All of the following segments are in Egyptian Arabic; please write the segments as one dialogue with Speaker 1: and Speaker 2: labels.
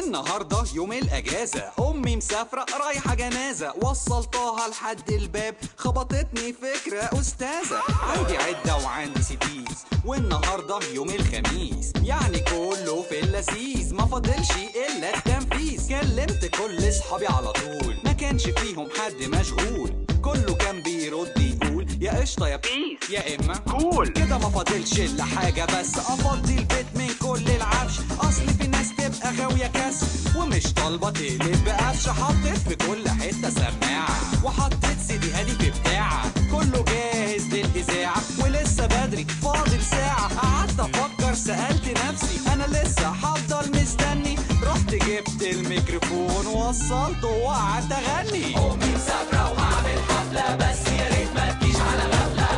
Speaker 1: والنهارده يوم الاجازه امي مسافره رايحه جنازه وصلتها لحد الباب خبطتني فكره استاذه عندي عده وعندي سيديز والنهارده يوم الخميس يعني كله في اللذيذ ما فاضلش الا التنفيذ كلمت كل اصحابي على طول ما كانش فيهم حد مشغول كله كان بيرد يقول يا قشطه يا بيس يا اما
Speaker 2: كول
Speaker 1: كده ما فاضلش الا حاجه بس افضي البيت من كل العفش اصل في ناس تبقى غاويه كاس ومش طالبه تقلب بقفش حطيت في كل حته سماعه وحطيت سيدي هادي في بتاعه كله جاهز للاذاعه ولسه بدري فاضل ساعه قعدت افكر سالت نفسي انا لسه هفضل مستني رحت جبت الميكروفون وصلته وقعدت اغني امي مسافره وهعمل حفله بس يا ريت ما تجيش على غفله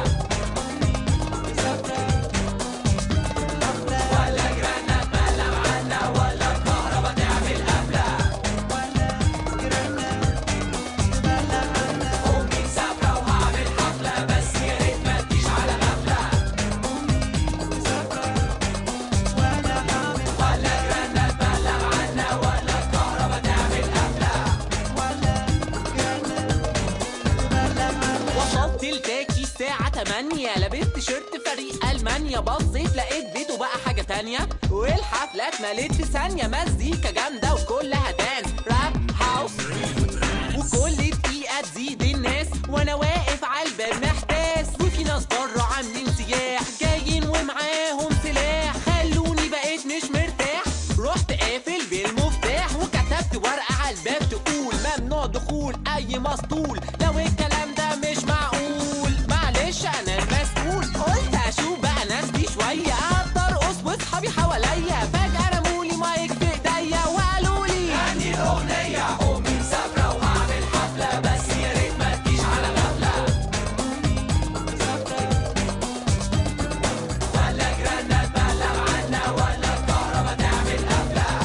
Speaker 3: وصلت لتاكي الساعة 8 لبست شيرت فريق ألمانيا بصيت لقيت بيته بقى حاجة تانية والحفلة اتملت في ثانية مزيكا جامدة وكلها دانس راب هاوس وكل دقيقة تزيد الناس وأنا واقف على الباب محتاس وفي ناس بره عاملين سياح جايين ومعاهم سلاح خلوني بقيت مش مرتاح رحت قافل بالمفتاح وكتبت ورقة على الباب تقول ممنوع دخول أي مسطول لو الكلام ده مش معقول معلش أنا المسؤول قلت أشوف بقى ناس دي شوية قعدت أرقص وأصحابي حواليا فجأة رمولي مايك في إيديا وقالوا لي
Speaker 1: غني الأغنية أمي مسافرة وهعمل حفلة بس يا ريت ما تجيش على غفلة ولا جيراننا تبلغ عنا ولا الكهرباء تعمل قفلة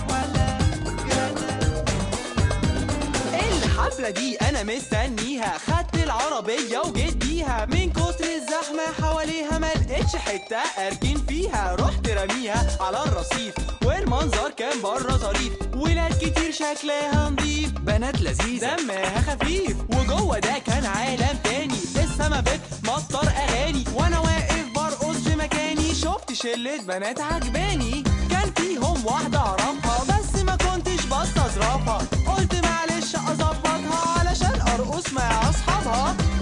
Speaker 3: الحفلة دي أنا مستنيها خدت العربية وجيت بيها من كتر الزحمة حواليها ما لقيتش حتة أركن فيها رحت رميها على الرصيف والمنظر كان بره ظريف ولاد كتير شكلها نضيف
Speaker 1: بنات لذيذة
Speaker 3: دمها خفيف وجوه ده كان عالم تاني السما بتمطر اغاني وانا واقف برقص في مكاني شفت شلة بنات عجباني كان فيهم واحدة اعرفها بس ما كنتش بستظرفها قلت معلش اظبطها علشان ارقص مع اصحابها